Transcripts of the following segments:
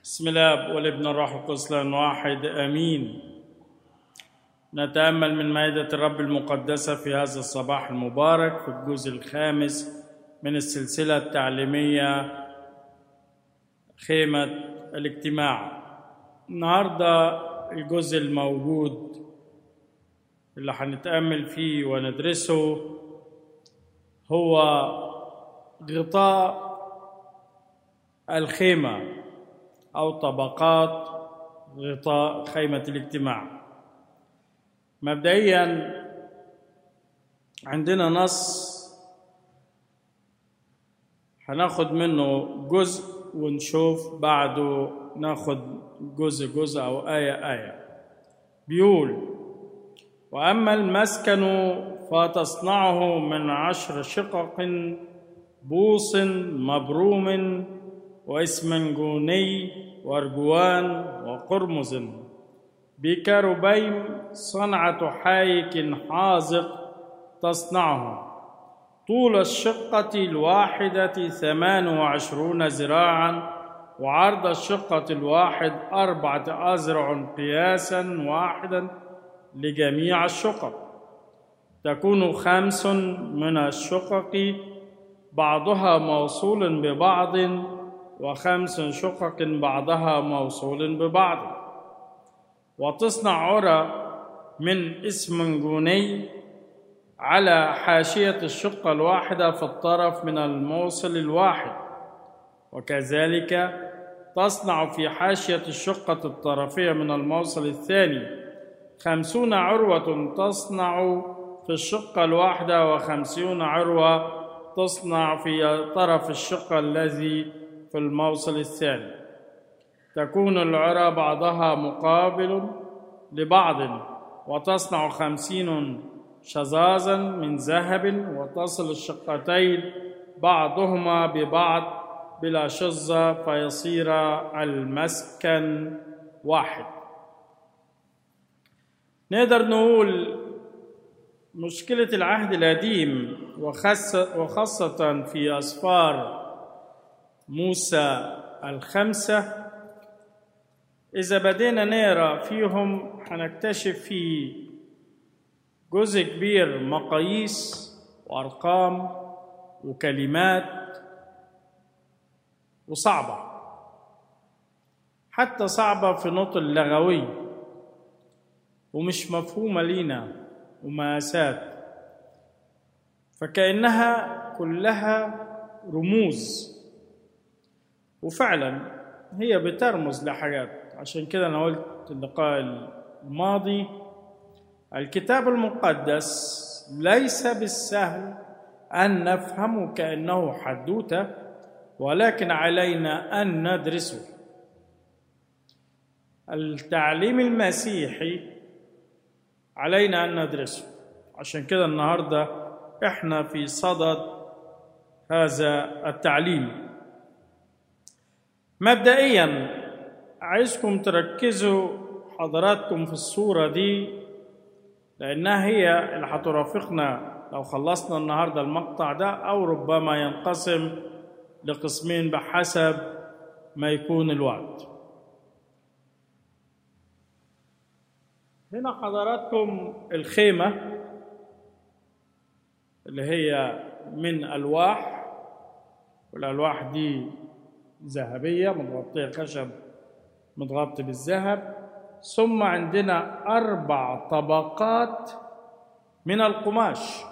بسم الله والابن الروح القدس لان واحد امين نتامل من مائده الرب المقدسه في هذا الصباح المبارك في الجزء الخامس من السلسله التعليميه خيمه الاجتماع النهارده الجزء الموجود اللي هنتامل فيه وندرسه هو غطاء الخيمه او طبقات غطاء خيمه الاجتماع مبدئيا عندنا نص هناخد منه جزء ونشوف بعده ناخد جزء جزء او ايه ايه بيقول واما المسكن فتصنعه من عشر شقق بوص مبروم واسمنجوني وارجوان وقرمز بكربيم صنعة حايك حازق تصنعه طول الشقة الواحدة ثمان وعشرون ذراعا وعرض الشقة الواحد أربعة أذرع قياسا واحدا لجميع الشقق تكون خمس من الشقق بعضها موصول ببعض وخمس شقق بعضها موصول ببعض وتصنع عرى من اسمنجوني على حاشية الشقة الواحدة في الطرف من الموصل الواحد وكذلك تصنع في حاشية الشقة الطرفية من الموصل الثاني خمسون عروة تصنع في الشقة الواحدة وخمسون عروة تصنع في طرف الشقة الذي في الموصل الثاني تكون العرى بعضها مقابل لبعض وتصنع خمسين شزازا من ذهب وتصل الشقتين بعضهما ببعض بلا شظة فيصير المسكن واحد نقدر نقول مشكلة العهد القديم وخاصة في أسفار موسى الخمسة إذا بدينا نقرا فيهم هنكتشف في جزء كبير مقاييس وأرقام وكلمات وصعبة حتى صعبة في نطق اللغوي ومش مفهومة لينا ومقاسات فكأنها كلها رموز وفعلا هي بترمز لحاجات عشان كده أنا قلت اللقاء الماضي الكتاب المقدس ليس بالسهل أن نفهمه كأنه حدوتة ولكن علينا أن ندرسه التعليم المسيحي علينا أن ندرسه عشان كده النهاردة إحنا في صدد هذا التعليم مبدئيا عايزكم تركزوا حضراتكم في الصورة دي لأنها هي اللي هترافقنا لو خلصنا النهاردة المقطع ده أو ربما ينقسم لقسمين بحسب ما يكون الوقت هنا حضراتكم الخيمة اللي هي من ألواح والألواح دي ذهبية متغطية خشب متغطي بالذهب ثم عندنا أربع طبقات من القماش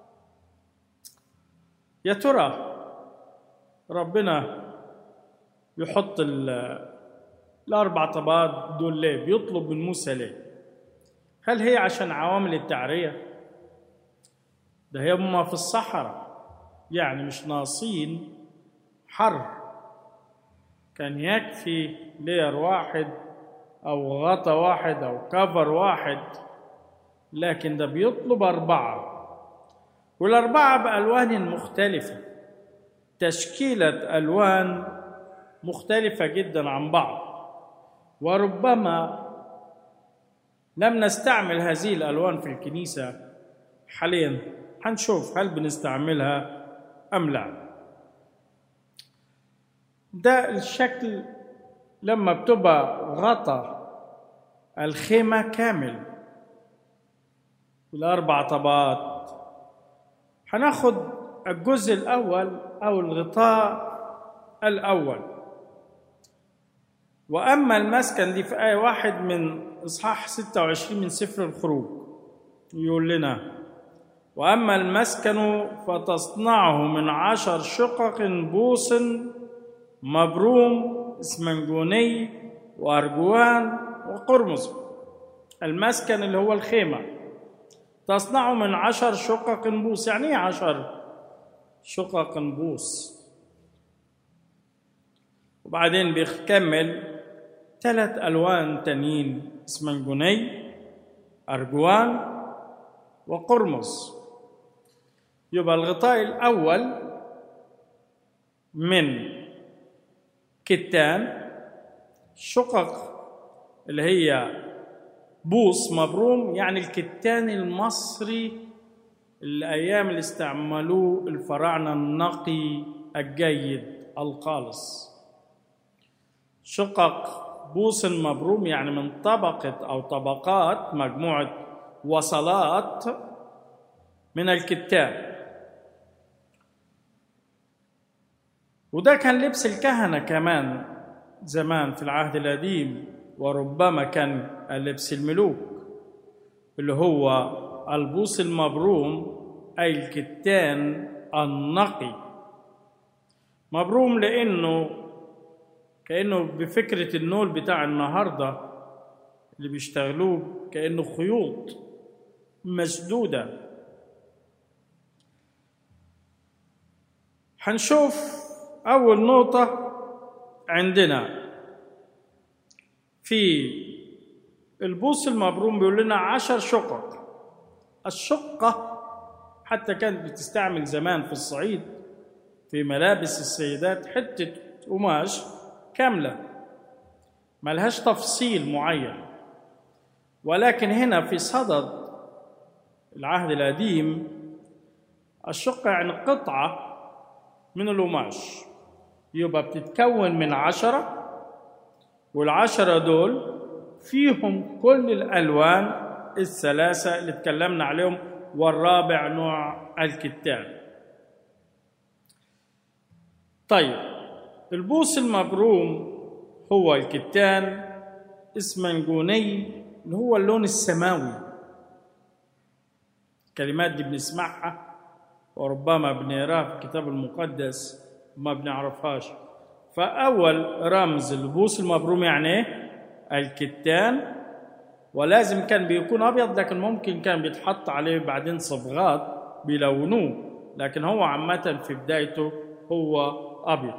يا ترى ربنا يحط الأربع طبقات دول ليه؟ بيطلب من موسى ليه؟ هل هي عشان عوامل التعرية؟ ده هي هما في الصحراء يعني مش ناقصين حر كان يكفي لير واحد أو غطا واحد أو كفر واحد لكن ده بيطلب أربعة والأربعة بألوان مختلفة تشكيلة ألوان مختلفة جدا عن بعض وربما لم نستعمل هذه الألوان في الكنيسة حاليا هنشوف هل بنستعملها أم لا ده الشكل لما بتبقى غطى الخيمة كامل الأربع طبقات هناخد الجزء الأول أو الغطاء الأول وأما المسكن دي في آية واحد من إصحاح 26 من سفر الخروج يقول لنا وأما المسكن فتصنعه من عشر شقق بوص مبروم اسمنجوني وأرجوان وقرمز المسكن اللي هو الخيمة تصنعه من عشر شقق بوص يعني ايه عشر شقق بوص وبعدين بيكمل ثلاث ألوان تانيين اسمنجوني أرجوان وقرمز يبقى الغطاء الأول من كتان شقق اللي هي بوص مبروم يعني الكتان المصري الأيام اللي استعملوه الفراعنة النقي الجيد الخالص شقق بوص مبروم يعني من طبقة أو طبقات مجموعة وصلات من الكتان وده كان لبس الكهنة كمان زمان في العهد القديم وربما كان لبس الملوك اللي هو البوص المبروم أي الكتان النقي مبروم لأنه كأنه بفكرة النول بتاع النهاردة اللي بيشتغلوه كأنه خيوط مسدودة هنشوف أول نقطة عندنا في البوص المبروم بيقول لنا عشر شقق الشقة حتى كانت بتستعمل زمان في الصعيد في ملابس السيدات حتة قماش كاملة ملهاش تفصيل معين ولكن هنا في صدد العهد القديم الشقة يعني قطعة من القماش يبقى بتتكون من عشرة والعشرة دول فيهم كل الألوان الثلاثة اللي اتكلمنا عليهم والرابع نوع الكتان طيب البوص المبروم هو الكتان اسمنجوني اللي هو اللون السماوي الكلمات دي بنسمعها وربما بنقراها في الكتاب المقدس ما بنعرفهاش فأول رمز البوص المبروم يعني ايه؟ الكتان ولازم كان بيكون أبيض لكن ممكن كان بيتحط عليه بعدين صبغات بيلونوه لكن هو عامة في بدايته هو أبيض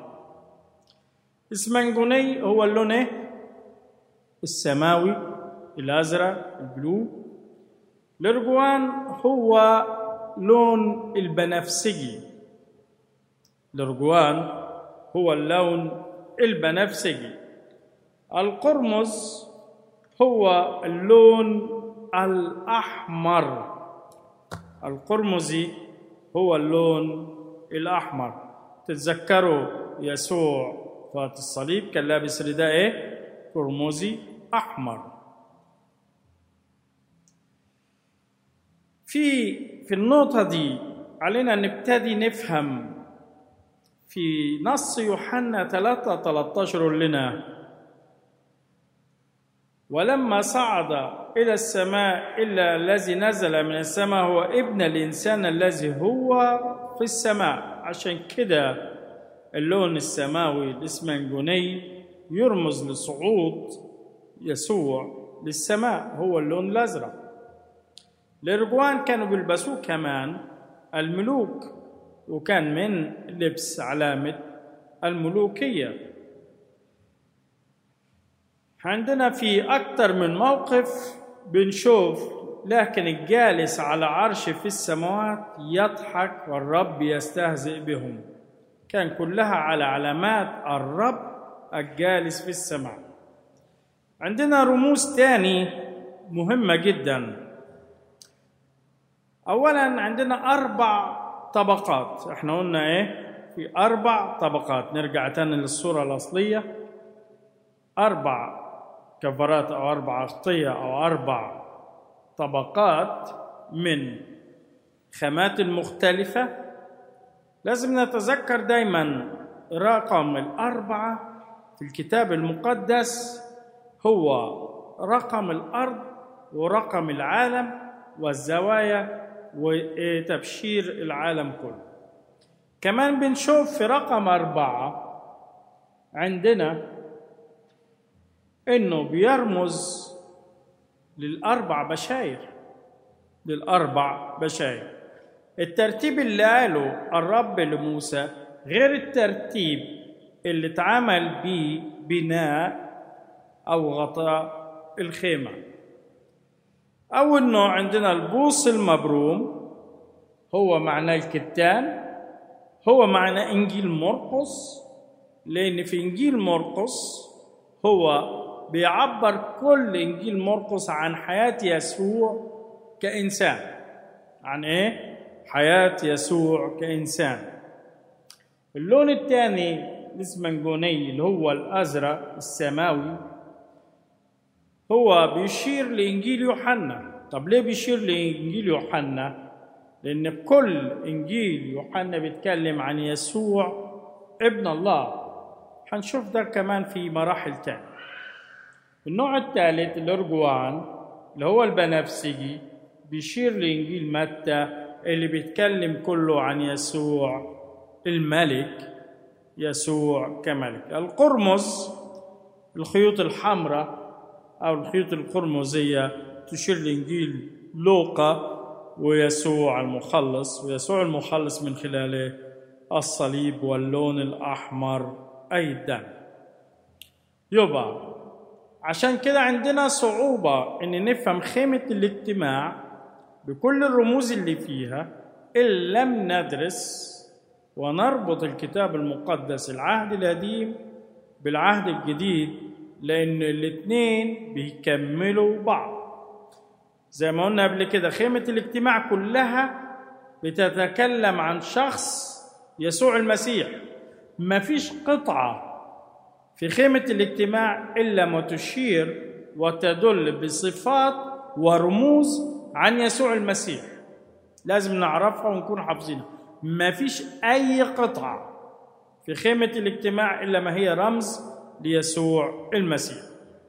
اسمنجوني هو اللون ايه؟ السماوي الأزرق البلو الأرجوان هو لون البنفسجي الأرجوان هو اللون البنفسجي القرمز هو اللون الأحمر القرمزي هو اللون الأحمر تتذكروا يسوع فات الصليب كان لابس رداء ايه؟ قرمزي أحمر في في النقطة دي علينا نبتدي نفهم في نص يوحنا 3 13 لنا ولما صعد إلى السماء إلا الذي نزل من السماء هو ابن الإنسان الذي هو في السماء عشان كده اللون السماوي الإسمنجوني يرمز لصعود يسوع للسماء هو اللون الأزرق الإرجوان كانوا بيلبسوه كمان الملوك وكان من لبس علامة الملوكية عندنا في أكثر من موقف بنشوف لكن الجالس على عرش في السماوات يضحك والرب يستهزئ بهم كان كلها على علامات الرب الجالس في السماء عندنا رموز تاني مهمة جدا أولا عندنا أربع طبقات احنا قلنا ايه في أربع طبقات نرجع تاني للصورة الأصلية أربع كفرات أو أربع أغطية أو أربع طبقات من خامات مختلفة لازم نتذكر دايما رقم الأربعة في الكتاب المقدس هو رقم الأرض ورقم العالم والزوايا وتبشير العالم كله كمان بنشوف في رقم أربعة عندنا إنه بيرمز للأربع بشاير للأربع بشاير الترتيب اللي قاله الرب لموسى غير الترتيب اللي اتعمل بيه بناء أو غطاء الخيمة أول نوع عندنا البوص المبروم هو معناه الكتان هو معنى إنجيل مرقس لأن في إنجيل مرقس هو بيعبر كل إنجيل مرقس عن حياة يسوع كإنسان عن إيه؟ حياة يسوع كإنسان اللون الثاني الاسمنجوني اللي هو الأزرق السماوي هو بيشير لإنجيل يوحنا طب ليه بيشير لإنجيل يوحنا؟ لأن كل إنجيل يوحنا بيتكلم عن يسوع ابن الله هنشوف ده كمان في مراحل تانية النوع الثالث الأرجوان اللي هو البنفسجي بيشير لإنجيل متى اللي بيتكلم كله عن يسوع الملك يسوع كملك القرمز الخيوط الحمراء أو الخيوط القرمزية تشير لإنجيل لوقا ويسوع المخلص ويسوع المخلص من خلاله الصليب واللون الأحمر أيضا يبقى عشان كده عندنا صعوبة إن نفهم خيمة الاجتماع بكل الرموز اللي فيها إن لم ندرس ونربط الكتاب المقدس العهد القديم بالعهد الجديد لأن الاتنين بيكملوا بعض زي ما قلنا قبل كده خيمة الاجتماع كلها بتتكلم عن شخص يسوع المسيح ما فيش قطعة في خيمة الاجتماع إلا ما تشير وتدل بصفات ورموز عن يسوع المسيح لازم نعرفها ونكون حافظينها ما فيش أي قطعة في خيمة الاجتماع إلا ما هي رمز ليسوع المسيح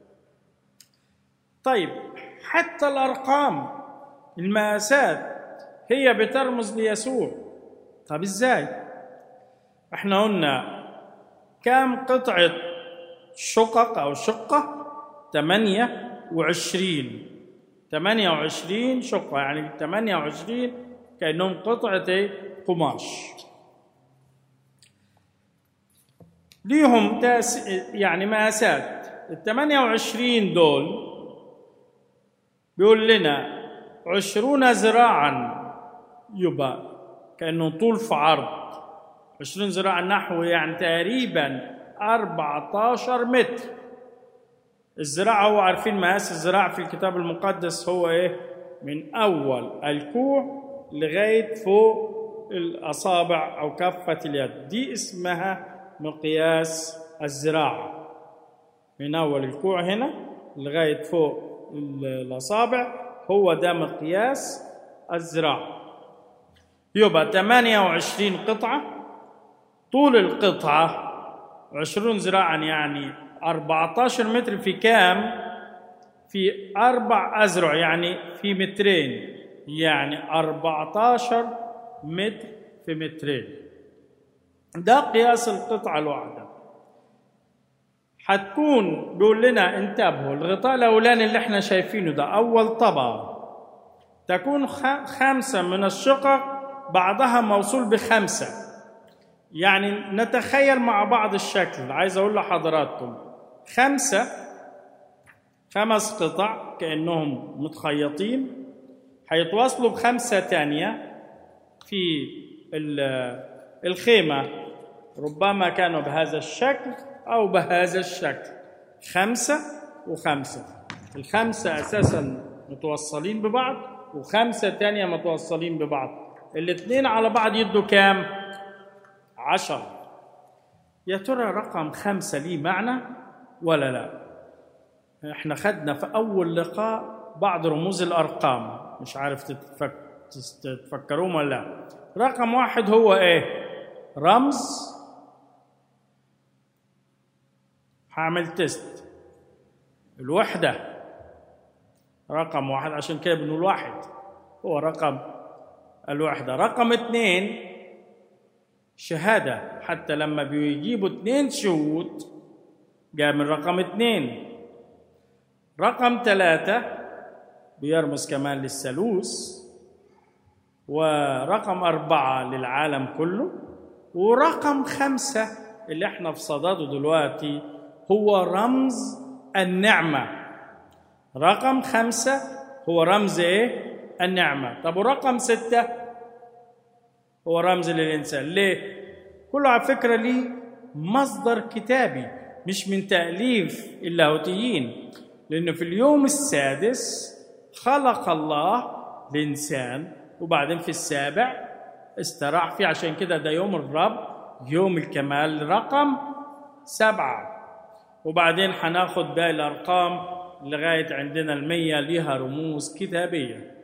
طيب حتى الأرقام المقاسات هي بترمز ليسوع طب ازاي احنا قلنا كام قطعة شقق أو شقة 28 28 شقة يعني 28 كأنهم قطعة قماش ليهم تاس يعني مقاسات ال 28 دول بيقول لنا عشرون ذراعا يبقى كأنه طول في عرض عشرين ذراع نحو يعني تقريبا 14 متر الذراع هو عارفين مقاس الذراع في الكتاب المقدس هو ايه من اول الكوع لغايه فوق الاصابع او كفه اليد دي اسمها مقياس الذراع من اول الكوع هنا لغايه فوق الاصابع هو ده مقياس الذراع يبقى 28 قطعه طول القطعه 20 ذراعا يعني 14 متر في كام؟ في أربع أذرع يعني في مترين يعني 14 متر في مترين ده قياس القطعة الواحدة حتكون بيقول لنا انتبهوا الغطاء الأولاني اللي احنا شايفينه ده أول طبقة تكون خمسة من الشقق بعضها موصول بخمسة يعني نتخيل مع بعض الشكل عايز أقول لحضراتكم خمسة خمس قطع كأنهم متخيطين هيتواصلوا بخمسة تانية في الخيمة ربما كانوا بهذا الشكل أو بهذا الشكل خمسة وخمسة الخمسة أساسا متوصلين ببعض وخمسة تانية متوصلين ببعض الاثنين على بعض يدوا كام؟ عشرة يا ترى رقم خمسة ليه معنى ولا لا احنا خدنا في اول لقاء بعض رموز الارقام مش عارف تتفك... تتفكروهم ولا لا رقم واحد هو ايه رمز هعمل تيست الوحدة رقم واحد عشان كده بنقول واحد هو رقم الوحدة رقم اثنين شهادة حتى لما بيجيبوا اثنين شهود جاء من رقم اثنين رقم ثلاثة بيرمز كمان للثالوث ورقم أربعة للعالم كله ورقم خمسة اللي احنا في صدده دلوقتي هو رمز النعمة رقم خمسة هو رمز ايه؟ النعمة طب ورقم ستة هو رمز للإنسان ليه؟ كله على فكرة ليه مصدر كتابي مش من تأليف اللاهوتيين لأنه في اليوم السادس خلق الله الإنسان وبعدين في السابع استراح فيه عشان كده ده يوم الرب يوم الكمال رقم سبعة وبعدين هناخد باقي الأرقام لغاية عندنا المية ليها رموز كتابية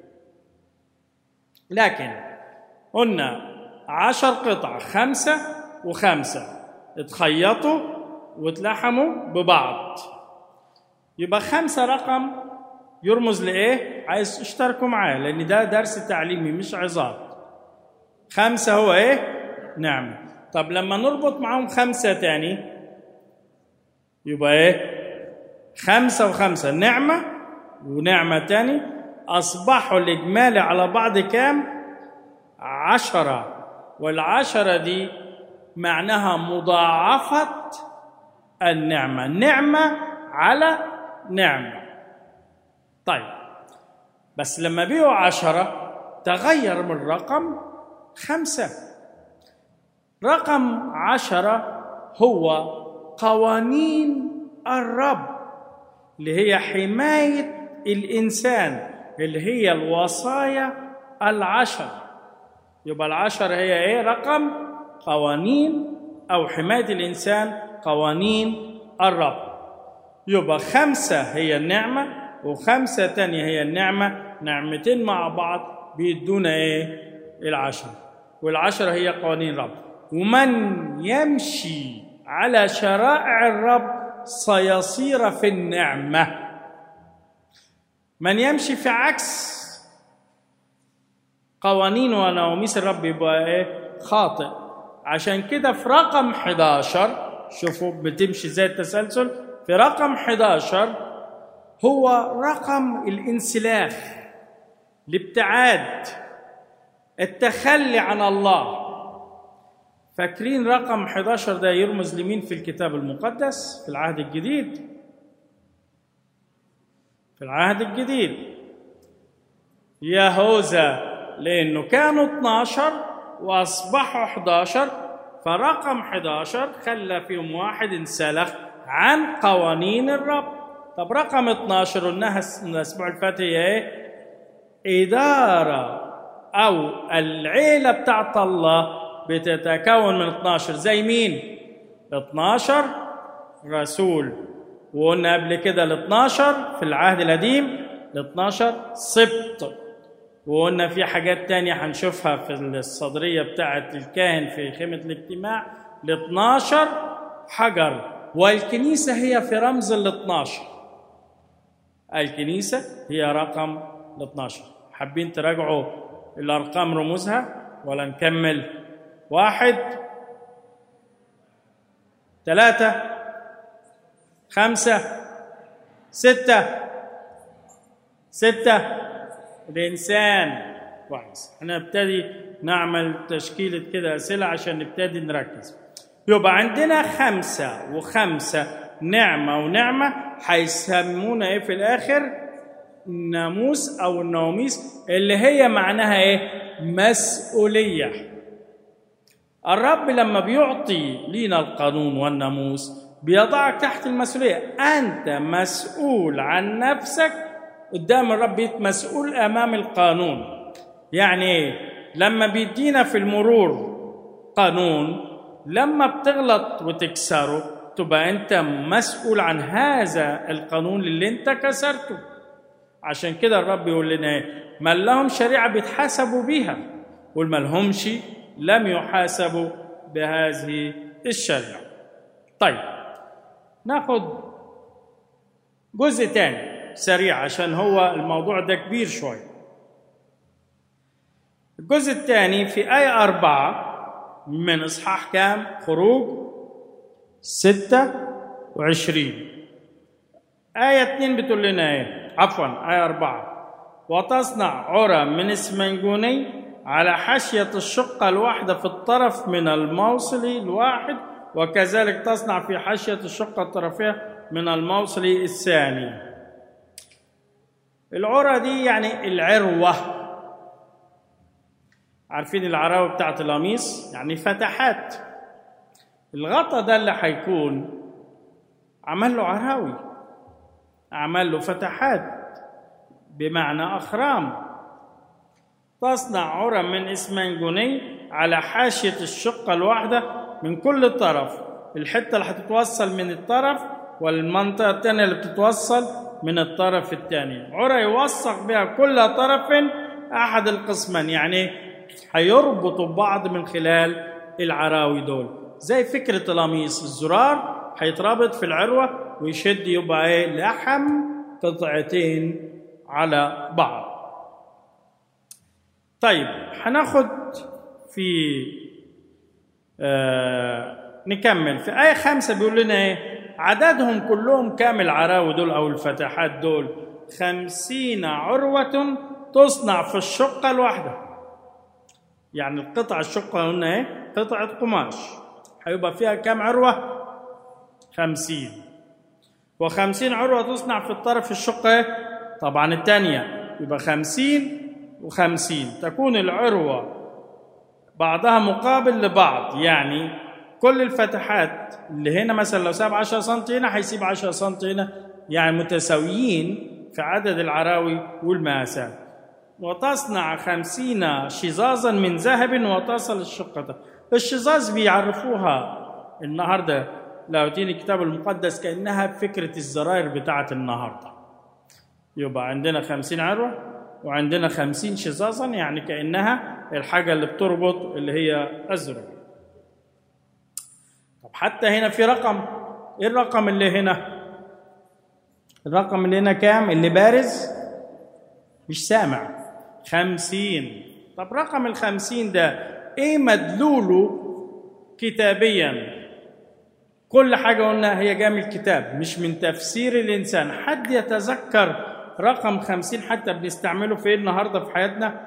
لكن قلنا عشر قطع خمسة وخمسة اتخيطوا واتلحموا ببعض يبقى خمسة رقم يرمز لإيه؟ عايز اشتركوا معايا لأن ده درس تعليمي مش عظات خمسة هو إيه؟ نعمة طب لما نربط معاهم خمسة تاني يبقى إيه؟ خمسة وخمسة نعمة ونعمة تاني أصبحوا الإجمالي على بعض كام؟ عشرة والعشرة دي معناها مضاعفة النعمة نعمة على نعمة طيب بس لما بيقوا عشرة تغير من رقم خمسة رقم عشرة هو قوانين الرب اللي هي حماية الإنسان اللي هي الوصايا العشر يبقى العشر هي إيه رقم قوانين أو حماية الإنسان قوانين الرب يبقى خمسة هي النعمة وخمسة تانية هي النعمة نعمتين مع بعض بيدونا إيه العشرة والعشرة هي قوانين الرب ومن يمشي على شرائع الرب سيصير في النعمة من يمشي في عكس قوانين ونواميس الرب يبقى ايه خاطئ عشان كده في رقم 11 شوفوا بتمشي زي التسلسل في رقم 11 هو رقم الانسلاخ الابتعاد التخلي عن الله فاكرين رقم 11 ده يرمز لمين في الكتاب المقدس في العهد الجديد في العهد الجديد يهوذا لانه كانوا 12 واصبحوا 11 فرقم 11 خلى فيهم واحد انسلخ عن قوانين الرب طب رقم 12 قلناها الاسبوع اللي فات هي ايه؟ اداره او العيله بتاعت الله بتتكون من 12 زي مين 12 رسول وقلنا قبل كده ال 12 في العهد القديم ال 12 سبط وقلنا في حاجات تانية هنشوفها في الصدرية بتاعة الكاهن في خيمة الاجتماع ال 12 حجر والكنيسة هي في رمز ال 12 الكنيسة هي رقم ال 12 حابين تراجعوا الأرقام رموزها ولا نكمل واحد ثلاثة خمسة ستة ستة الإنسان كويس هنبتدي نعمل تشكيلة كده أسئلة عشان نبتدي نركز يبقى عندنا خمسة وخمسة نعمة ونعمة هيسمونا إيه في الآخر الناموس أو النواميس اللي هي معناها إيه مسؤولية الرب لما بيعطي لينا القانون والناموس بيضعك تحت المسؤولية أنت مسؤول عن نفسك قدام الرب مسؤول أمام القانون يعني إيه؟ لما بيدينا في المرور قانون لما بتغلط وتكسره تبقى انت مسؤول عن هذا القانون اللي انت كسرته عشان كده الرب يقول لنا ايه من لهم شريعه بيتحاسبوا بيها والما لهمش لم يحاسبوا بهذه الشريعه طيب ناخد جزء تاني سريع عشان هو الموضوع ده كبير شويه الجزء الثاني في آية أربعة من إصحاح كام؟ خروج ستة وعشرين آية اتنين بتقول لنا إيه؟ عفوا آية أربعة وتصنع عرى من اسمنجوني على حاشية الشقة الواحدة في الطرف من الموصل الواحد وكذلك تصنع في حاشية الشقة الطرفية من الموصل الثاني العرى دي يعني العروة عارفين العراوي بتاعت القميص يعني فتحات الغطا ده اللي هيكون عمل له عراوي عمل له فتحات بمعنى أخرام تصنع عرى من إسمنجوني على حاشية الشقة الواحدة من كل طرف الحتة اللي هتتوصل من الطرف والمنطقة الثانية اللي بتتوصل من الطرف الثاني عرى يوثق بها كل طرف أحد القسمين يعني هيربطوا ببعض من خلال العراوي دول زي فكرة القميص الزرار هيتربط في العروة ويشد يبقى ايه لحم قطعتين على بعض طيب هناخد في آه نكمل في آية خمسة بيقول لنا ايه عددهم كلهم كام العراوي دول أو الفتحات دول خمسين عروة تصنع في الشقة الواحدة يعني القطعة الشقة قلنا ايه قطعة قماش هيبقى فيها كام عروة خمسين وخمسين عروة تصنع في الطرف الشقة ايه طبعا الثانية يبقى خمسين وخمسين تكون العروة بعضها مقابل لبعض يعني كل الفتحات اللي هنا مثلا لو ساب 10 سم هنا هيسيب 10 سم هنا يعني متساويين في عدد العراوي والمقاسات وتصنع خمسين شظاظا من ذهب وتصل الشقة الشظاظ بيعرفوها النهاردة لو تيجي الكتاب المقدس كأنها فكرة الزراير بتاعة النهاردة يبقى عندنا خمسين عروة وعندنا خمسين شظاظا يعني كأنها الحاجة اللي بتربط اللي هي أزرق طب حتى هنا في رقم ايه الرقم اللي هنا الرقم اللي هنا كام اللي بارز مش سامع خمسين طب رقم الخمسين ده ايه مدلوله كتابيا كل حاجة قلنا هي جاية من الكتاب مش من تفسير الإنسان حد يتذكر رقم خمسين حتى بنستعمله في إيه النهاردة في حياتنا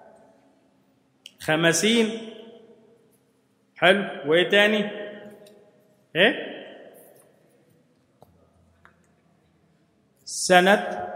خمسين حلو وإيه تاني إيه سنة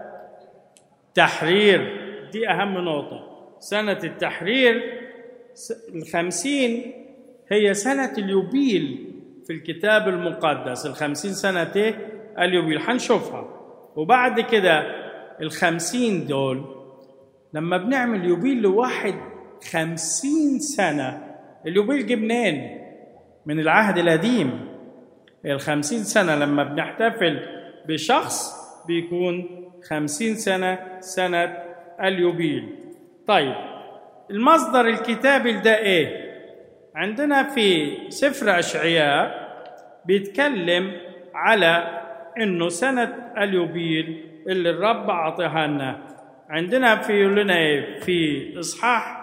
تحرير دي أهم نقطة سنة التحرير الخمسين هي سنة اليوبيل في الكتاب المقدس الخمسين سنة ايه اليوبيل هنشوفها وبعد كده الخمسين دول لما بنعمل يوبيل لواحد خمسين سنة اليوبيل جه منين من العهد القديم الخمسين سنة لما بنحتفل بشخص بيكون خمسين سنة سنة اليوبيل طيب المصدر الكتابي ده ايه عندنا في سفر اشعياء بيتكلم على انه سنه اليوبيل اللي الرب اعطاها لنا عندنا في يقول لنا ايه في اصحاح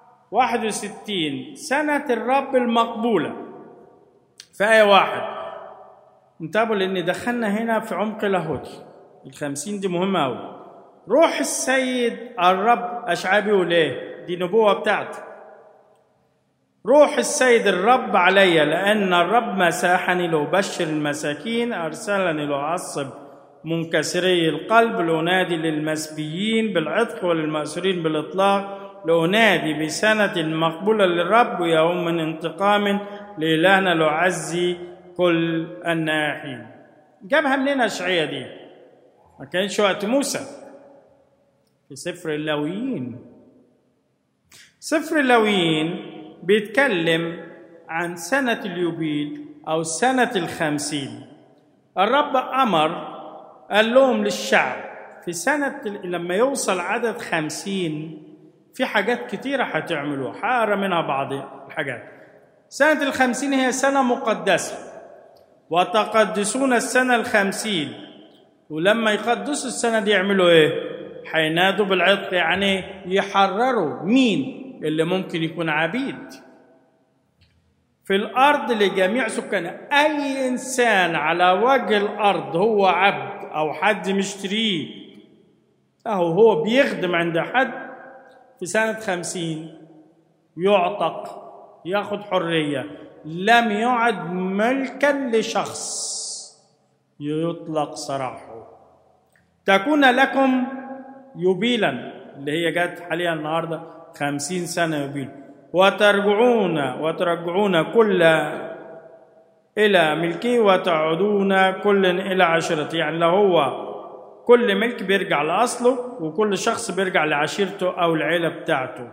61 سنه الرب المقبوله في ايه واحد انتبهوا لان دخلنا هنا في عمق لاهوتي الخمسين دي مهمه قوي روح السيد الرب اشعياء بيقول ايه دي نبوه بتاعته روح السيد الرب علي لأن الرب مساحني لأبشر المساكين أرسلني لأعصب منكسري القلب لأنادي للمسبيين بالعتق وللمأسورين بالإطلاق لأنادي بسنة مقبولة للرب ويوم من انتقام لإلهنا لأعزي كل الناحين جابها منين أشعية دي ما كانش وقت موسى في سفر اللاويين سفر اللاويين بيتكلم عن سنة اليوبيل أو سنة الخمسين الرب أمر قال لهم للشعب في سنة لما يوصل عدد خمسين في حاجات كتيرة هتعملوها هقرا منها بعض الحاجات سنة الخمسين هي سنة مقدسة وتقدسون السنة الخمسين ولما يقدسوا السنة دي يعملوا ايه؟ هينادوا بالعتق يعني يحرروا مين اللي ممكن يكون عبيد في الأرض لجميع سكان أي إنسان على وجه الأرض هو عبد أو حد مشتريه أو هو بيخدم عند حد في سنة خمسين يعتق ياخد حرية لم يعد ملكا لشخص يطلق سراحه تكون لكم يبيلا اللي هي جت حاليا النهارده خمسين سنة يبيل وترجعون وترجعون كل إلى ملكه وتعودون كل إلى عشيرته يعني لو هو كل ملك بيرجع لأصله وكل شخص بيرجع لعشيرته أو العيلة بتاعته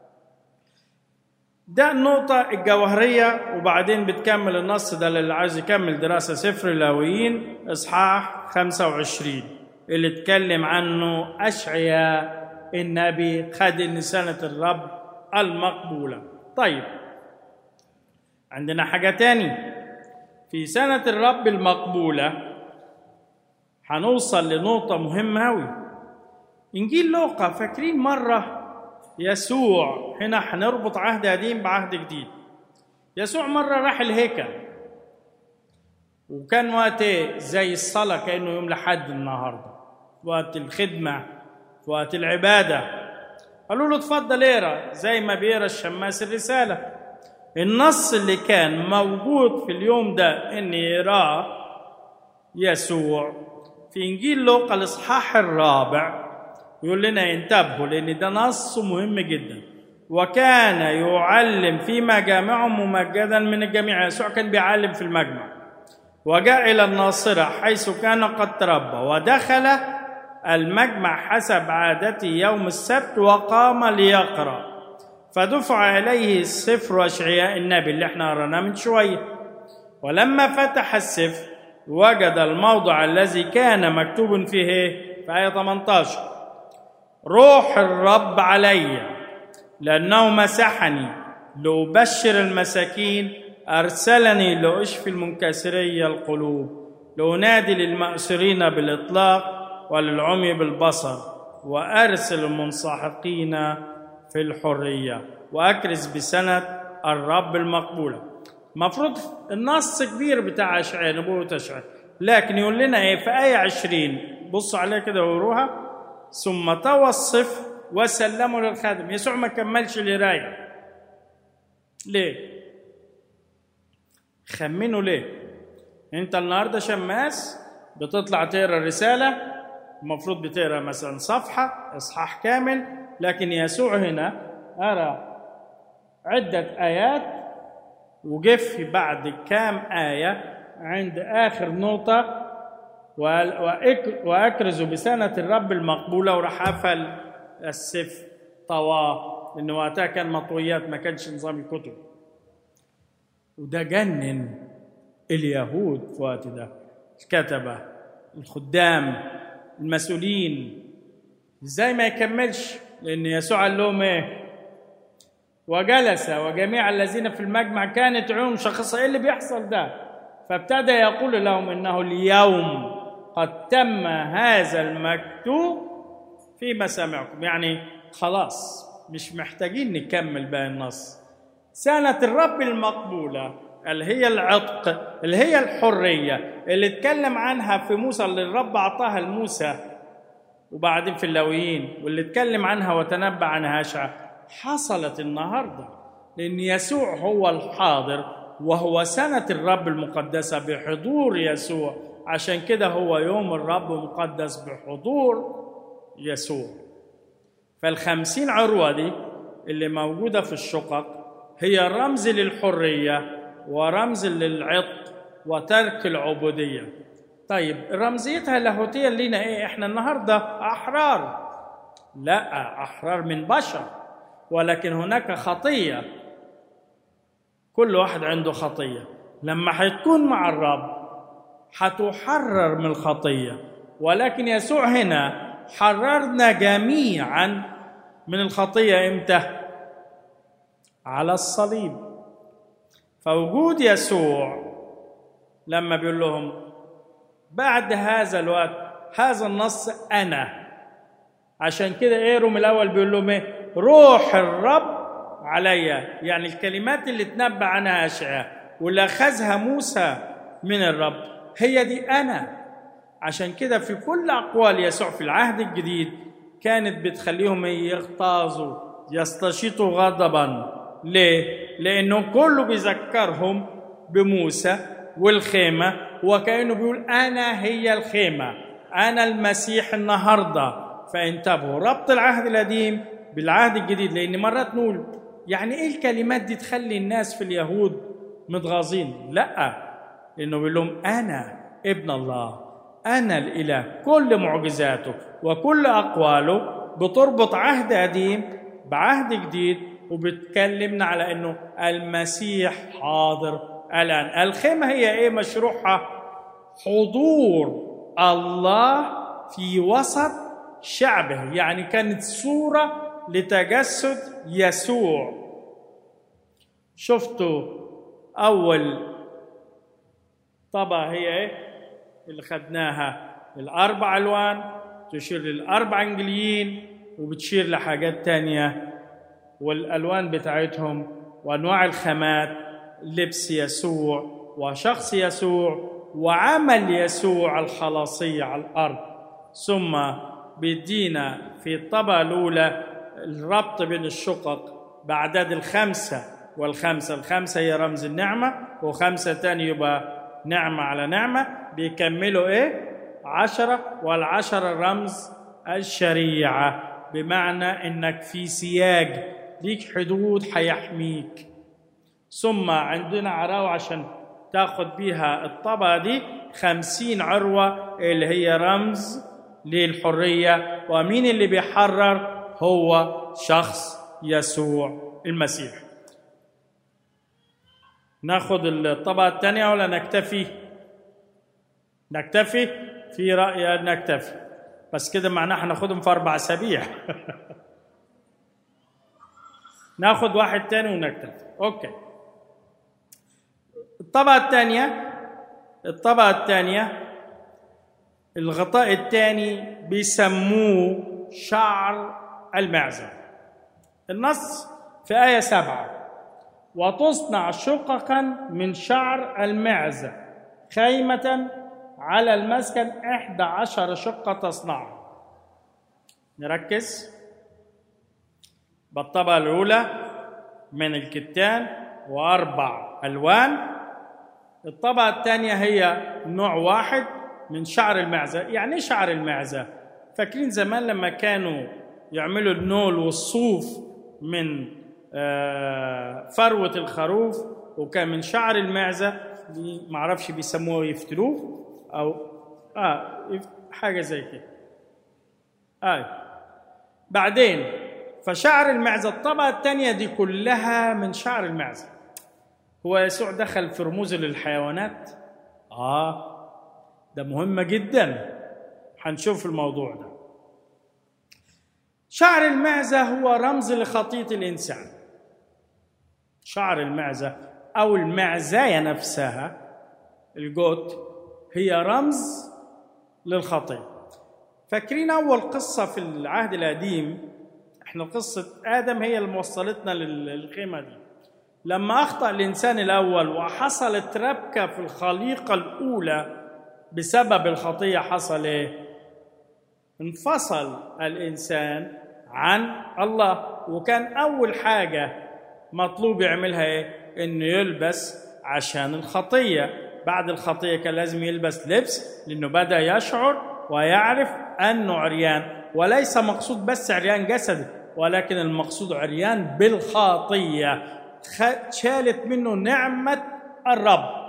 ده النقطة الجوهرية وبعدين بتكمل النص ده اللي عايز يكمل دراسة سفر اللاويين إصحاح 25 اللي اتكلم عنه أشعيا النبي خد إن سنة الرب المقبولة طيب عندنا حاجة تاني في سنة الرب المقبولة هنوصل لنقطة مهمة أوي إنجيل لوقا فاكرين مرة يسوع هنا هنربط عهد قديم بعهد جديد يسوع مرة راح الهيكل وكان وقت زي الصلاة كأنه يوم لحد النهاردة وقت الخدمة وقت العبادة قالوا له اتفضل اقرا زي ما بيقرا الشماس الرسالة النص اللي كان موجود في اليوم ده ان يقراه يسوع في انجيل لوقا الاصحاح الرابع يقول لنا انتبهوا لان ده نص مهم جدا وكان يعلم في مجامعهم ممجدا من الجميع يسوع كان بيعلم في المجمع وجاء الى الناصره حيث كان قد تربى ودخل المجمع حسب عادته يوم السبت وقام ليقرا فدفع اليه سفر اشعياء النبي اللي احنا قرأناه من شويه ولما فتح السفر وجد الموضع الذي كان مكتوب فيه في آية 18 روح الرب علي لأنه مسحني لأبشر المساكين أرسلني لأشفي المنكسري القلوب لأنادي للمأسورين بالإطلاق وللعمي بالبصر وأرسل المنسحقين في الحرية وأكرز بسنة الرب المقبولة مفروض النص كبير بتاع أشعياء نبوة أشعياء لكن يقول لنا إيه في آية عشرين بصوا عليها كده وروها ثم طوى الصف وسلموا للخادم يسوع ما كملش القراية ليه؟ خمنوا ليه؟ انت النهارده شماس بتطلع تقرا الرساله المفروض بتقرا مثلا صفحه اصحاح كامل لكن يسوع هنا قرا عده ايات وجه في بعد كام ايه عند اخر نقطه واكرز بسنه الرب المقبوله وراح قفل السيف طواه لان وقتها كان مطويات ما كانش نظام الكتب وده جنن اليهود في الوقت ده الكتبة الخدام المسؤولين ازاي ما يكملش لان يسوع قال لهم ايه وجلس وجميع الذين في المجمع كانت عيون شخصة ايه اللي بيحصل ده فابتدى يقول لهم انه اليوم قد تم هذا المكتوب في مسامعكم يعني خلاص مش محتاجين نكمل بقى النص سنة الرب المقبولة اللي هي العتق اللي هي الحرية اللي اتكلم عنها في موسى اللي الرب أعطاها لموسى وبعدين في اللاويين واللي اتكلم عنها وتنبأ عنها أشعة حصلت النهاردة لأن يسوع هو الحاضر وهو سنة الرب المقدسة بحضور يسوع عشان كده هو يوم الرب مقدس بحضور يسوع فالخمسين عروة دي اللي موجودة في الشقق هي رمز للحرية ورمز للعتق وترك العبودية طيب رمزيتها اللاهوتية لينا ايه احنا النهاردة أحرار لا أحرار من بشر ولكن هناك خطية كل واحد عنده خطية لما حتكون مع الرب حتحرر من الخطيه ولكن يسوع هنا حررنا جميعا من الخطيه امتى على الصليب فوجود يسوع لما بيقول لهم بعد هذا الوقت هذا النص انا عشان كده ايرو من الاول بيقول لهم ايه روح الرب عليا يعني الكلمات اللي تنبأ عنها اشعياء واللي اخذها موسى من الرب هي دي انا عشان كده في كل اقوال يسوع في العهد الجديد كانت بتخليهم يغتاظوا يستشيطوا غضبا ليه؟ لانه كله بيذكرهم بموسى والخيمه وكانه بيقول انا هي الخيمه انا المسيح النهارده فانتبهوا ربط العهد القديم بالعهد الجديد لان مرات نقول يعني ايه الكلمات دي تخلي الناس في اليهود متغاظين لا لانه بيقول لهم انا ابن الله انا الاله كل معجزاته وكل اقواله بتربط عهد قديم بعهد جديد وبتكلمنا على انه المسيح حاضر الان الخيمه هي ايه مشروعها حضور الله في وسط شعبه يعني كانت صوره لتجسد يسوع شفتوا اول طبعا هي ايه اللي خدناها الاربع الوان تشير للاربع انجليين وبتشير لحاجات تانية والالوان بتاعتهم وانواع الخامات لبس يسوع وشخص يسوع وعمل يسوع الخلاصية على الأرض ثم بيدينا في الطبقة الأولى الربط بين الشقق بعدد الخمسة والخمسة الخمسة هي رمز النعمة وخمسة تاني يبقى نعمة على نعمة بيكملوا إيه عشرة والعشرة رمز الشريعة بمعنى إنك في سياج ليك حدود حيحميك ثم عندنا عراوة عشان تاخد بيها الطبقة دي خمسين عروة اللي هي رمز للحرية ومين اللي بيحرر هو شخص يسوع المسيح ناخد الطبقة الثانية ولا نكتفي نكتفي في رأيي أن نكتفي بس كده معناه هناخدهم في أربع أسابيع ناخد واحد تاني ونكتفي أوكي الطبقة الثانية الطبقة الثانية الغطاء الثاني بيسموه شعر المعزة النص في آية سبعة وتصنع شققا من شعر المعزة خيمة على المسكن إحدى عشر شقة تصنعها نركز بالطبقة الأولى من الكتان وأربع ألوان الطبقة الثانية هي نوع واحد من شعر المعزة يعني ايه شعر المعزة فاكرين زمان لما كانوا يعملوا النول والصوف من فروة الخروف وكان من شعر المعزة معرفش بيسموه يفتلوه أو آه حاجة زي كده آه بعدين فشعر المعزة الطبقة الثانية دي كلها من شعر المعزة هو يسوع دخل في رموز للحيوانات آه ده مهمة جدا هنشوف الموضوع ده شعر المعزة هو رمز لخطية الإنسان شعر المعزة أو المعزاية نفسها الجوت هي رمز للخطية فاكرين أول قصة في العهد القديم احنا قصة آدم هي اللي موصلتنا للخيمة دي لما أخطأ الإنسان الأول وحصلت ربكة في الخليقة الأولى بسبب الخطية حصل إيه؟ انفصل الإنسان عن الله وكان أول حاجة مطلوب يعملها إيه؟ إنه يلبس عشان الخطية بعد الخطية كان لازم يلبس لبس لأنه بدأ يشعر ويعرف أنه عريان وليس مقصود بس عريان جسدي ولكن المقصود عريان بالخطية شالت منه نعمة الرب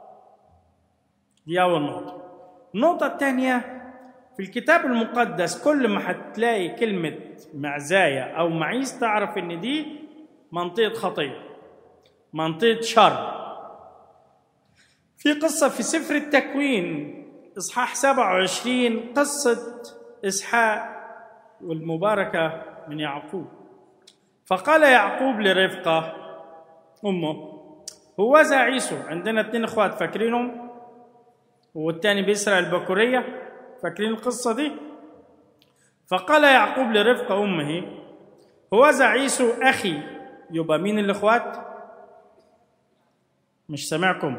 دي أول نقطة النقطة الثانية في الكتاب المقدس كل ما هتلاقي كلمة معزاية أو معيز تعرف إن دي منطقة خطية منطقة شر في قصة في سفر التكوين إصحاح 27 قصة إسحاق والمباركة من يعقوب فقال يعقوب لرفقة أمه هو ذا عيسو عندنا اتنين اخوات فاكرينهم والتاني بيسرق البكورية فاكرين القصة دي فقال يعقوب لرفقة أمه هو ذا عيسو أخي يبقى مين الإخوات مش سامعكم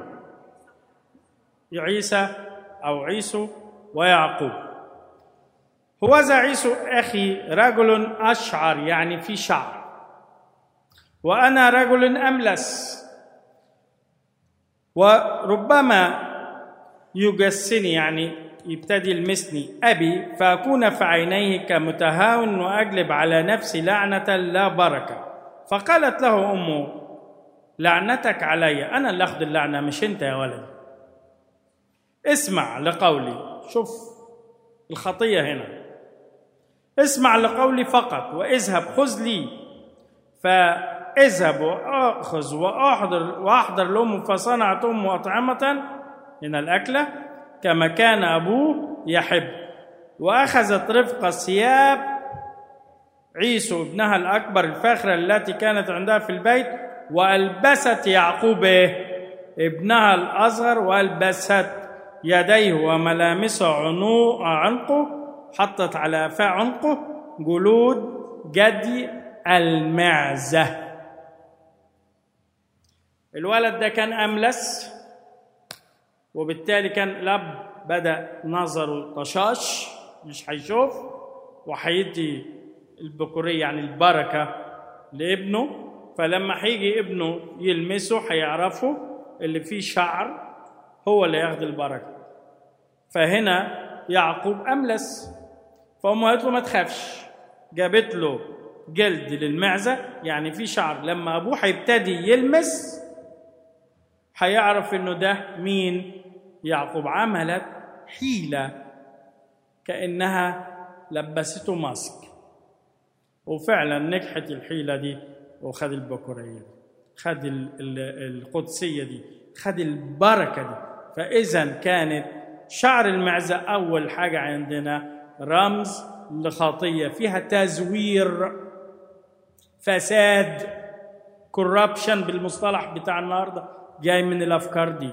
عيسى أو عيسو ويعقوب هو ذا عيسو أخي رجل أشعر يعني في شعر وأنا رجل أملس وربما يجسني يعني يبتدي يلمسني أبي فأكون في عينيه كمتهاون وأجلب على نفسي لعنة لا بركة فقالت له أمه لعنتك علي أنا اللي أخذ اللعنة مش أنت يا ولد اسمع لقولي شوف الخطية هنا اسمع لقولي فقط واذهب خذ لي فاذهب واخذ واحضر واحضر لامه فصنعت امه اطعمه من الاكله كما كان ابوه يحب واخذت رفقه ثياب عيسو ابنها الاكبر الفاخره التي كانت عندها في البيت والبست يعقوب ابنها الاصغر والبست يديه وملامسه عنو عنقه حطت على فاء عنقه جلود جدي المعزة الولد ده كان أملس وبالتالي كان الأب بدأ نظره طشاش مش هيشوف وهيدي البكورية يعني البركة لابنه فلما هيجي ابنه يلمسه هيعرفه اللي فيه شعر هو اللي ياخد البركة فهنا يعقوب أملس فأمه قالت له ما تخافش جابت له جلد للمعزة يعني في شعر لما أبوه هيبتدي يلمس هيعرف إنه ده مين يعقوب عملت حيلة كأنها لبسته ماسك وفعلا نجحت الحيلة دي وخد البكورية خد القدسية دي خد البركة دي فإذا كانت شعر المعزة أول حاجة عندنا رمز لخطية فيها تزوير فساد كوربشن بالمصطلح بتاع النهارده جاي من الافكار دي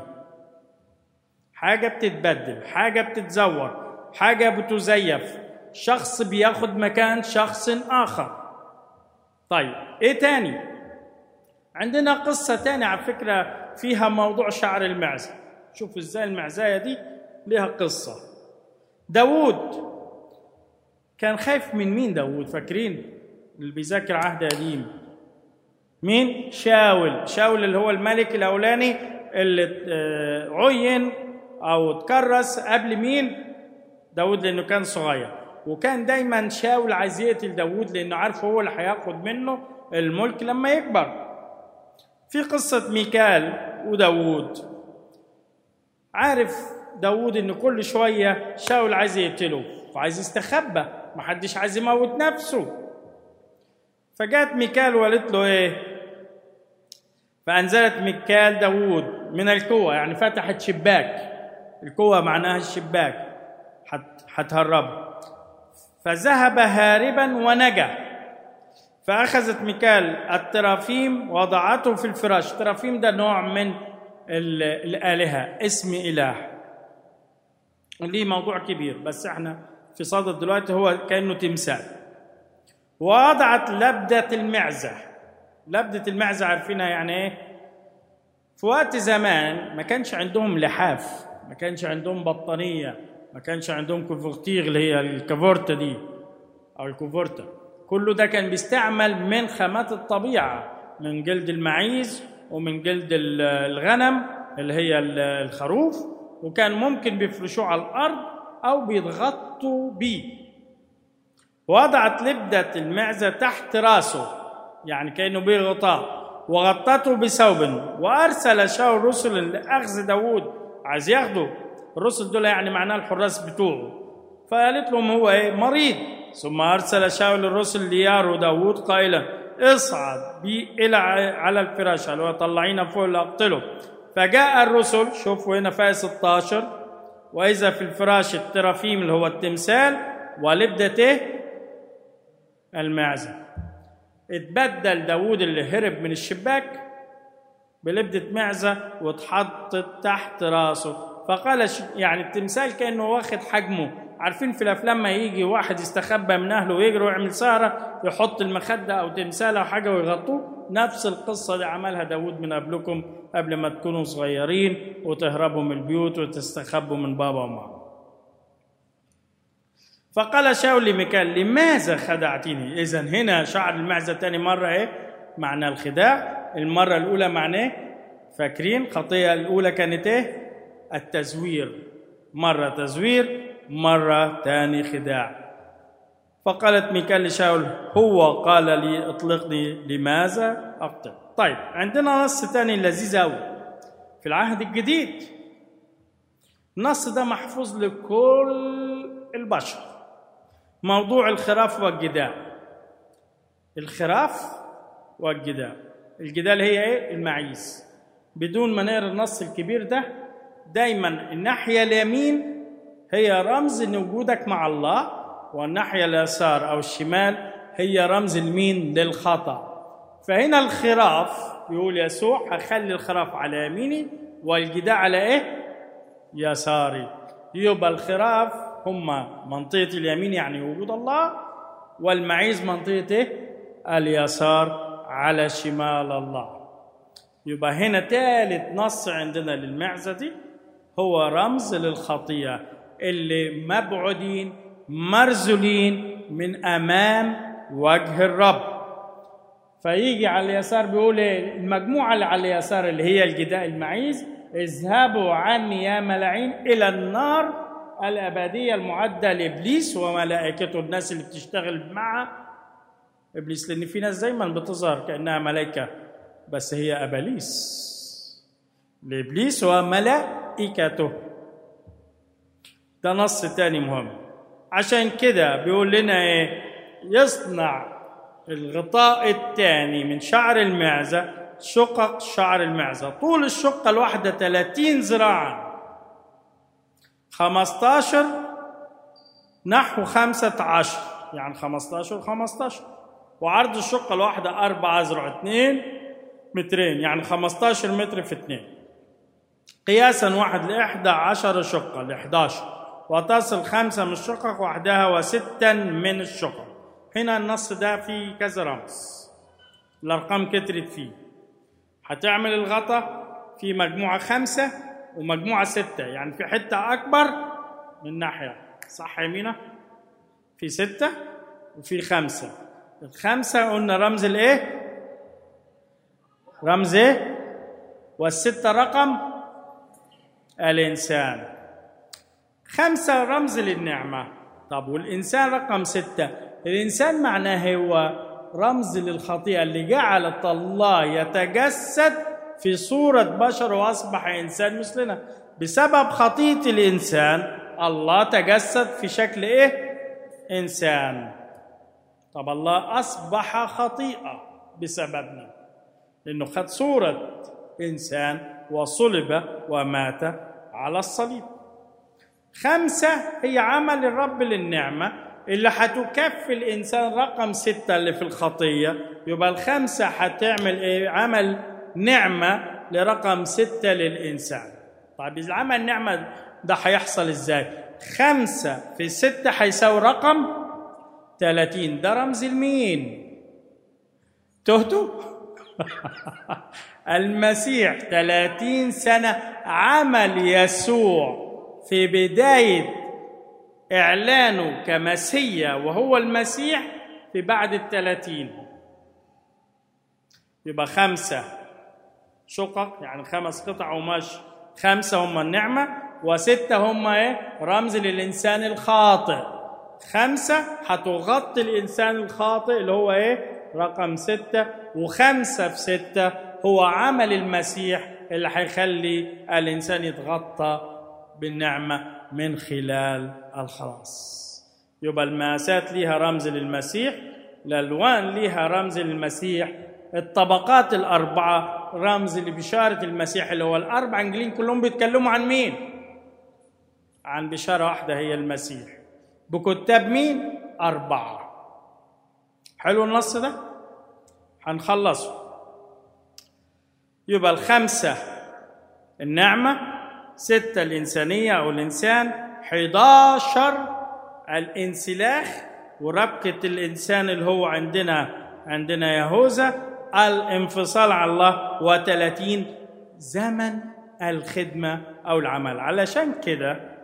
حاجه بتتبدل حاجه بتتزور حاجه بتزيف شخص بياخد مكان شخص اخر طيب ايه تاني عندنا قصه تانية على فكره فيها موضوع شعر المعزه شوفوا ازاي المعزايه دي لها قصه داوود كان خايف من مين داوود فاكرين اللي بيذاكر عهد قديم مين شاول شاول اللي هو الملك الاولاني اللي عين او تكرس قبل مين داود لانه كان صغير وكان دايما شاول عايز يقتل داود لانه عارف هو اللي هياخد منه الملك لما يكبر في قصة ميكال وداود عارف داود ان كل شوية شاول عايز يقتله وعايز يستخبى محدش عايز يموت نفسه فجات ميكال وقالت له ايه فانزلت ميكال داوود من القوة يعني فتحت شباك القوة معناها الشباك هتهرب فذهب هاربا ونجا فأخذت ميكال الترافيم وضعته في الفراش الترافيم ده نوع من الآلهة اسم إله ليه موضوع كبير بس احنا في صدد دلوقتي هو كأنه تمثال ووضعت لبدة المعزة لبدة المعزة عارفينها يعني ايه في وقت زمان ما كانش عندهم لحاف ما كانش عندهم بطانية ما كانش عندهم كوفرتير اللي هي الكافورتا دي أو الكوفورتا كله ده كان بيستعمل من خامات الطبيعة من جلد المعيز ومن جلد الغنم اللي هي الخروف وكان ممكن بيفرشوه على الأرض أو بيتغطوا بيه وضعت لبدة المعزة تحت راسه يعني كأنه بغطاء وغطته بثوب وأرسل شاول رسل لأخذ داوود عايز ياخده الرسل دول يعني معناه الحراس بتوعه فقالت لهم هو ايه مريض ثم أرسل شاول الرسل لياروا داوود قائلا اصعد بي إلى على الفراش قالوا طلعينا فوق لأقتله فجاء الرسل شوفوا هنا في 16 وإذا في الفراش الترافيم اللي هو التمثال ولبدته المعزة اتبدل داوود اللي هرب من الشباك بلبدة معزة واتحطت تحت راسه فقال يعني التمثال كأنه واخد حجمه عارفين في الأفلام ما يجي واحد يستخبى من أهله ويجري ويعمل سهرة يحط المخدة أو تمثال أو حاجة ويغطوه نفس القصة دي عملها داود من قبلكم قبل ما تكونوا صغيرين وتهربوا من البيوت وتستخبوا من بابا وماما فقال شاول لميكال لماذا خدعتني إذا هنا شعر المعزة تاني مرة إيه معنى الخداع المرة الأولى معناه فاكرين الخطية الأولى كانت إيه التزوير مرة تزوير مرة تاني خداع فقالت ميكال لشاول هو قال لي اطلقني لماذا اقتل طيب عندنا نص تاني لذيذ قوي في العهد الجديد النص ده محفوظ لكل البشر موضوع الخراف والجدال الخراف والجدال الجدال هي ايه المعيز بدون ما نقرا النص الكبير ده دايما الناحيه اليمين هي رمز ان وجودك مع الله والناحيه اليسار او الشمال هي رمز المين للخطا فهنا الخراف يقول يسوع هخلي الخراف على يميني والجداء على ايه يساري يبقى الخراف هم منطقه اليمين يعني وجود الله والمعيز منطقه ايه اليسار على شمال الله يبقى هنا ثالث نص عندنا للمعزه دي هو رمز للخطيه اللي مبعودين مرزولين من امام وجه الرب فيجي على اليسار بيقول ايه المجموعه اللي على اليسار اللي هي الجداء المعيز اذهبوا عني يا ملاعين الى النار الابديه المعده لابليس وملائكته الناس اللي بتشتغل معه ابليس لان في ناس دايما بتظهر كانها ملائكه بس هي اباليس لابليس وملائكته ده نص تاني مهم عشان كده بيقول لنا ايه يصنع الغطاء الثاني من شعر المعزة شقق شعر المعزة طول الشقة الواحدة 30 ذراعا 15 نحو 15 يعني 15 15 وعرض الشقة الواحدة 4 أذرع 2 مترين يعني 15 متر في 2 قياسا واحد لإحدى عشر شقة ل 11 وتصل خمسة من الشقق وحدها وستا من الشقق هنا النص ده فيه كذا رمز الأرقام كترت فيه هتعمل الغطا في مجموعة خمسة ومجموعة ستة يعني في حتة أكبر من ناحية صح يمينة في ستة وفي خمسة الخمسة قلنا رمز الإيه؟ رمز إيه؟ والستة رقم الإنسان خمسة رمز للنعمة طب والإنسان رقم ستة الإنسان معناه هو رمز للخطيئة اللي جعلت الله يتجسد في صورة بشر وأصبح إنسان مثلنا بسبب خطيئة الإنسان الله تجسد في شكل إيه؟ إنسان طب الله أصبح خطيئة بسببنا لأنه خد صورة إنسان وصلب ومات على الصليب خمسة هي عمل الرب للنعمة اللي هتكفي الإنسان رقم ستة اللي في الخطية يبقى الخمسة هتعمل إيه؟ عمل نعمة لرقم ستة للإنسان طيب إذا عمل نعمة ده هيحصل إزاي؟ خمسة في ستة هيساوي رقم 30 ده رمز المين؟ تهتوا؟ المسيح 30 سنة عمل يسوع في بداية إعلانه كمسيا وهو المسيح في بعد الثلاثين يبقى خمسة شقق يعني خمس قطع قماش خمسة هم النعمة وستة هم إيه؟ رمز للإنسان الخاطئ خمسة هتغطي الإنسان الخاطئ اللي هو إيه؟ رقم ستة وخمسة في ستة هو عمل المسيح اللي هيخلي الإنسان يتغطى بالنعمة من خلال الخلاص يبقى الماسات ليها رمز للمسيح الألوان ليها رمز للمسيح الطبقات الأربعة رمز لبشارة المسيح اللي هو الأربع إنجيلين كلهم بيتكلموا عن مين؟ عن بشارة واحدة هي المسيح بكتاب مين؟ أربعة حلو النص ده؟ هنخلصه يبقى الخمسة النعمة ستة الإنسانية أو الإنسان 11 الانسلاخ وربكة الإنسان اللي هو عندنا عندنا يهوذا الانفصال عن الله و30 زمن الخدمة أو العمل علشان كده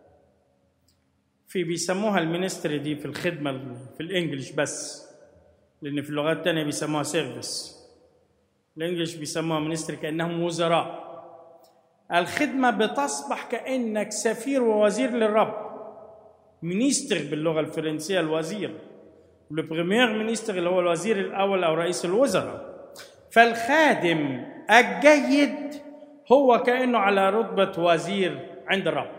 في بيسموها المينستري دي في الخدمة في الإنجليش بس لأن في اللغات التانية بيسموها سيرفيس الإنجليش بيسموها مينستري كأنهم وزراء الخدمة بتصبح كأنك سفير ووزير للرب مينستر باللغة الفرنسية الوزير البريمير مينستر اللي هو الوزير الأول أو رئيس الوزراء فالخادم الجيد هو كأنه على رتبة وزير عند الرب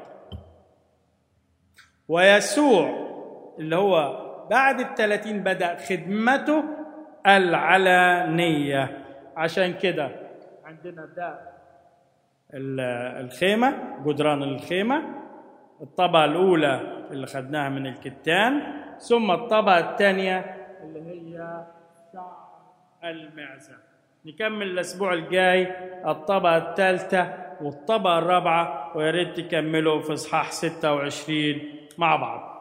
ويسوع اللي هو بعد الثلاثين بدأ خدمته العلانية عشان كده عندنا ده الخيمة جدران الخيمة الطبقة الأولى اللي خدناها من الكتان ثم الطبقة الثانية اللي هي شعر المعزة نكمل الأسبوع الجاي الطبقة الثالثة والطبقة الرابعة ويا ريت تكملوا في إصحاح 26 مع بعض